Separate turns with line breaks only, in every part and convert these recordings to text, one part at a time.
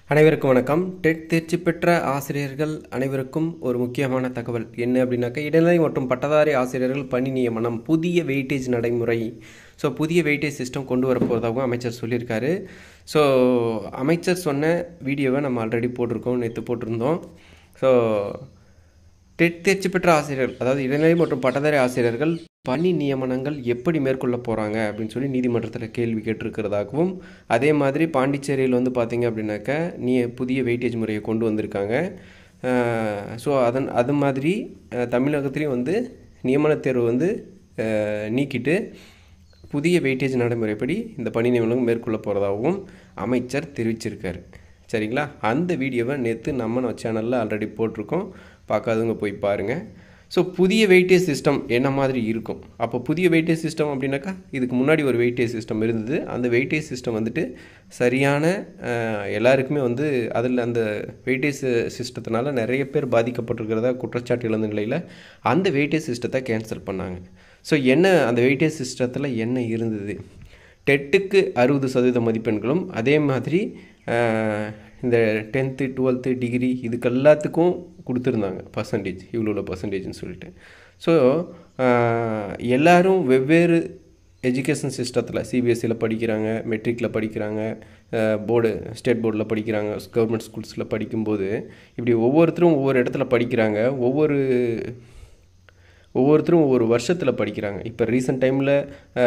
அனைவருக்கும் வணக்கம் டெட் தேர்ச்சி பெற்ற ஆசிரியர்கள் அனைவருக்கும் ஒரு முக்கியமான தகவல் என்ன அப்படின்னாக்கா இடைநிலை மற்றும் பட்டதாரி ஆசிரியர்கள் பணி நியமனம் புதிய வெயிட்டேஜ் நடைமுறை ஸோ புதிய வெயிட்டேஜ் சிஸ்டம் கொண்டு வரப்போகிறதாகவும் அமைச்சர் சொல்லியிருக்காரு ஸோ அமைச்சர் சொன்ன வீடியோவை நம்ம ஆல்ரெடி போட்டிருக்கோம் நேற்று போட்டிருந்தோம் ஸோ டெட் தேர்ச்சி பெற்ற ஆசிரியர்கள் அதாவது இடைநிலை மற்றும் பட்டதாரி ஆசிரியர்கள் பணி நியமனங்கள் எப்படி மேற்கொள்ள போகிறாங்க அப்படின்னு சொல்லி நீதிமன்றத்தில் கேள்வி கேட்டிருக்கிறதாகவும் அதே மாதிரி பாண்டிச்சேரியில் வந்து பார்த்தீங்க அப்படின்னாக்கா நீ புதிய வெயிட்டேஜ் முறையை கொண்டு வந்திருக்காங்க ஸோ அதன் அது மாதிரி அஹ், தமிழகத்துலேயும் வந்து நியமன தேர்வு வந்து அஹ், நீக்கிட்டு புதிய வெயிட்டேஜ் நடைமுறைப்படி இந்த பணி நியமனம் மேற்கொள்ள போகிறதாகவும் அமைச்சர் தெரிவிச்சிருக்காரு சரிங்களா அந்த வீடியோவை நேற்று நம்ம நம்ம சேனலில் ஆல்ரெடி போட்டிருக்கோம் பார்க்காதவங்க போய் பாருங்கள் ஸோ புதிய வெயிட்டேஜ் சிஸ்டம் என்ன மாதிரி இருக்கும் அப்போ புதிய வெயிட்டேஜ் சிஸ்டம் அப்படின்னாக்கா இதுக்கு முன்னாடி ஒரு வெயிட்டேஜ் சிஸ்டம் இருந்தது அந்த வெயிட்டேஜ் சிஸ்டம் வந்துட்டு சரியான அஹ், எல்லாருக்குமே வந்து அதில் அந்த வெயிட்டேஜ் சிஸ்டத்தினால நிறைய பேர் பாதிக்கப்பட்டிருக்கிறதா குற்றச்சாட்டு எழுந்த நிலையில் அந்த வெயிட்டேஜ் சிஸ்டத்தை கேன்சல் பண்ணாங்க ஸோ என்ன அந்த வெயிட்டேஜ் சிஸ்டத்தில் என்ன இருந்தது டெட்டுக்கு அறுபது சதவீத மதிப்பெண்களும் அதே மாதிரி ஆஹ், இந்த டென்த்து டுவெல்த்து டிகிரி இதுக்கு எல்லாத்துக்கும் கொடுத்துருந்தாங்க பர்சன்டேஜ் இவ்வளோ பர்சன்டேஜ்னு சொல்லிட்டு ஸோ எல்லாரும் வெவ்வேறு எஜுகேஷன் சிஸ்டத்தில் சிபிஎஸ்சியில் படிக்கிறாங்க மெட்ரிக்கில் படிக்கிறாங்க போர்டு ஸ்டேட் போர்டில் படிக்கிறாங்க கவர்மெண்ட் ஸ்கூல்ஸில் படிக்கும்போது இப்படி ஒவ்வொருத்தரும் ஒவ்வொரு இடத்துல படிக்கிறாங்க ஒவ்வொரு ஒவ்வொருத்தரும் ஒவ்வொரு வருஷத்தில் படிக்கிறாங்க இப்போ ரீசெண்ட் டைமில்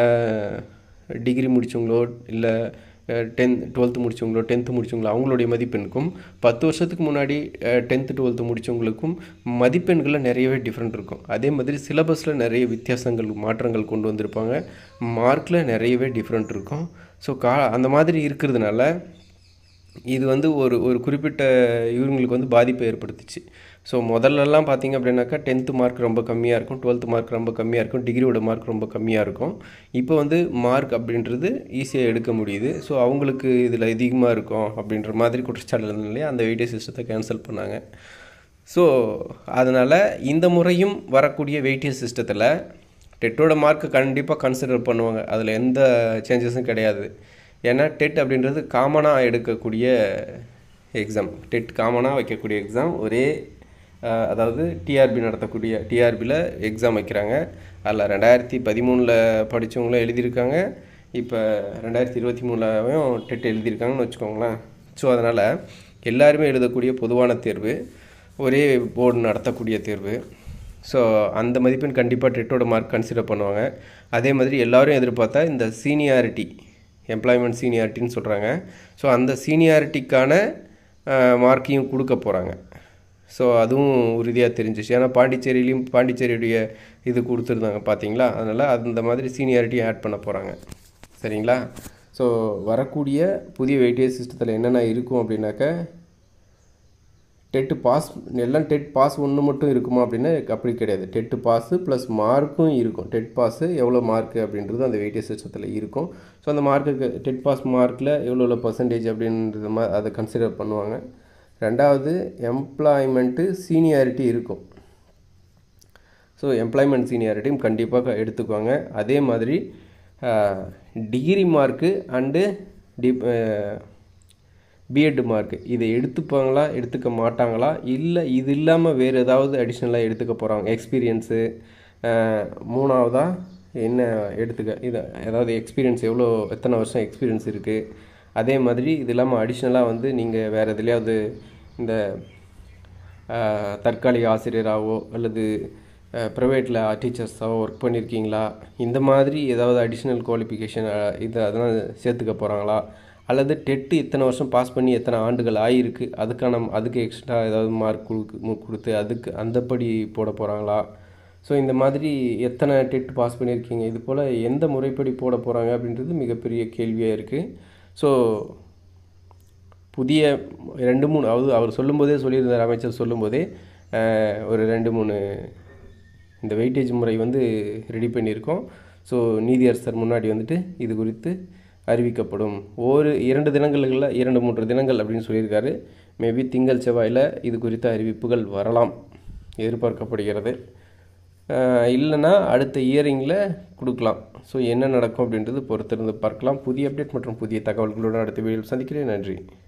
டிகிரி முடித்தவங்களோ இல்லை டென்த் டுவெல்த்து முடித்தவங்களோ டென்த்து முடித்தவங்களோ அவங்களுடைய மதிப்பெண்ணுக்கும் பத்து வருஷத்துக்கு முன்னாடி டென்த்து டுவெல்த்து முடித்தவங்களுக்கும் மதிப்பெண்களில் நிறையவே டிஃப்ரெண்ட் இருக்கும் அதே மாதிரி சிலபஸில் நிறைய வித்தியாசங்கள் மாற்றங்கள் கொண்டு வந்திருப்பாங்க மார்க்கில் நிறையவே டிஃப்ரெண்ட் இருக்கும் ஸோ கா அந்த மாதிரி இருக்கிறதுனால இது வந்து ஒரு ஒரு குறிப்பிட்ட இவங்களுக்கு வந்து பாதிப்பை ஏற்படுத்துச்சு ஸோ முதல்லலாம் பார்த்தீங்க அப்படின்னாக்கா டென்த்து மார்க் ரொம்ப கம்மியாக இருக்கும் டுவெல்த்து மார்க் ரொம்ப கம்மியாக இருக்கும் டிகிரியோட மார்க் ரொம்ப கம்மியாக இருக்கும் இப்போ வந்து மார்க் அப்படின்றது ஈஸியாக எடுக்க முடியுது ஸோ அவங்களுக்கு இதில் அதிகமாக இருக்கும் அப்படின்ற மாதிரி குற்றச்சாட்டு இருந்ததுனாலே அந்த வெயிட்டேஜ் சிஸ்டத்தை கேன்சல் பண்ணாங்க ஸோ அதனால் இந்த முறையும் வரக்கூடிய வெயிட்டேஜ் சிஸ்டத்தில் டெட்டோட மார்க்கு கண்டிப்பாக கன்சிடர் பண்ணுவாங்க அதில் எந்த சேஞ்சஸும் கிடையாது ஏன்னா டெட் அப்படின்றது காமனாக எடுக்கக்கூடிய எக்ஸாம் டெட் காமனாக வைக்கக்கூடிய எக்ஸாம் ஒரே அஹ், அதாவது டிஆர்பி நடத்தக்கூடிய டிஆர்பியில் எக்ஸாம் வைக்கிறாங்க அதில் ரெண்டாயிரத்தி பதிமூணில் படித்தவங்களும் எழுதியிருக்காங்க இப்போ ரெண்டாயிரத்தி இருபத்தி மூணுலையும் டெட் எழுதியிருக்காங்கன்னு வச்சுக்கோங்களேன் ஸோ அதனால் எல்லாருமே எழுதக்கூடிய பொதுவான தேர்வு ஒரே போர்டு நடத்தக்கூடிய தேர்வு ஸோ அந்த மதிப்பெண் கண்டிப்பாக டெட்டோட மார்க் கன்சிடர் பண்ணுவாங்க அதே மாதிரி எல்லாரும் எதிர்பார்த்தா இந்த சீனியாரிட்டி எம்ப்ளாய்மெண்ட் சீனியாரிட்டின்னு சொல்கிறாங்க ஸோ அந்த சீனியாரிட்டிக்கான மார்க்கையும் கொடுக்க போகிறாங்க ஸோ அதுவும் உறுதியாக தெரிஞ்சிச்சு ஏன்னா பாண்டிச்சேரியிலையும் பாண்டிச்சேரியுடைய இது கொடுத்துருந்தாங்க பார்த்தீங்களா அதனால் அந்த மாதிரி சீனியாரிட்டி ஆட் பண்ண போகிறாங்க சரிங்களா ஸோ வரக்கூடிய புதிய வெயிட்டேஜ் சிஸ்டத்தில் என்னென்ன இருக்கும் அப்படின்னாக்கா டெட்டு பாஸ் எல்லாம் டெட் பாஸ் ஒன்று மட்டும் இருக்குமா அப்படின்னா அப்படி கிடையாது டெட்டு பாஸு ப்ளஸ் மார்க்கும் இருக்கும் டெட் பாஸு எவ்வளோ மார்க்கு அப்படின்றது அந்த வெயிட்டேஜ் சிஸ்டத்தில் இருக்கும் ஸோ அந்த மார்க்குக்கு டெட் பாஸ் மார்க்கில் எவ்வளோ பர்சன்டேஜ் அப்படின்றது மா அதை கன்சிடர் பண்ணுவாங்க ரெண்டாவது எம்ப்ளாய்மெண்ட்டு சீனியாரிட்டி இருக்கும் ஸோ எம்ப்ளாய்மெண்ட் சீனியாரிட்டியும் கண்டிப்பாக எடுத்துக்குவாங்க அதே மாதிரி degree mark and T B Ed mark இதை எடுத்துப்பாங்களா எடுத்துக்க மாட்டாங்களா இல்லை இது இல்லாமல் வேறு ஏதாவது அடிஷ்னலாக எடுத்துக்க போகிறாங்க எக்ஸ்பீரியன்ஸு மூணாவதாக என்ன எடுத்துக்க இது அதாவது எக்ஸ்பீரியன்ஸ் எவ்வளோ எத்தனை வருஷம் எக்ஸ்பீரியன்ஸ் இருக்குது அதே மாதிரி இது இல்லாமல் அடிஷ்னலாக வந்து நீங்கள் வேறு எதுலையாவது இந்த ஆஹ், தற்காலிக ஆசிரியராகவோ அல்லது ப்ரைவேட்டில் டீச்சர்ஸாகவோ ஒர்க் பண்ணியிருக்கீங்களா இந்த மாதிரி ஏதாவது அடிஷ்னல் குவாலிஃபிகேஷன் இது அதெல்லாம் சேர்த்துக்க போகிறாங்களா அல்லது டெட்டு இத்தனை வருஷம் பாஸ் பண்ணி எத்தனை ஆண்டுகள் ஆகிருக்கு அதுக்கான அதுக்கு எக்ஸ்ட்ரா ஏதாவது மார்க் கொடுக்கு கொடுத்து அதுக்கு அந்தப்படி போட போகிறாங்களா ஸோ இந்த மாதிரி எத்தனை டெட் பாஸ் பண்ணியிருக்கீங்க இது போல் எந்த முறைப்படி போட போகிறாங்க அப்படின்றது மிகப்பெரிய கேள்வியாக இருக்குது ஸோ புதிய ரெண்டு மூணு அதாவது அவர் சொல்லும்போதே சொல்லியிருந்தார் அமைச்சர் சொல்லும்போதே அஹ், ஒரு ரெண்டு மூணு இந்த வெயிட்டேஜ் முறை வந்து ரெடி பண்ணியிருக்கோம் ஸோ நீதியரசர் முன்னாடி வந்துட்டு இது குறித்து அறிவிக்கப்படும் ஒரு இரண்டு தினங்களில் இரண்டு மூன்று தினங்கள் அப்படின்னு சொல்லியிருக்காரு மேபி திங்கள் செவ்வாயில் இது குறித்த அறிவிப்புகள் வரலாம் எதிர்பார்க்கப்படுகிறது அஹ், இல்லைன்னா அடுத்த இயரிங்கில் கொடுக்கலாம் ஸோ என்ன நடக்கும் அப்படின்றது பொறுத்திருந்து பார்க்கலாம் புதிய அப்டேட் மற்றும் புதிய தகவல்களுடன் அடுத்த வீடியோவில் சந்திக்கிறேன் நன்றி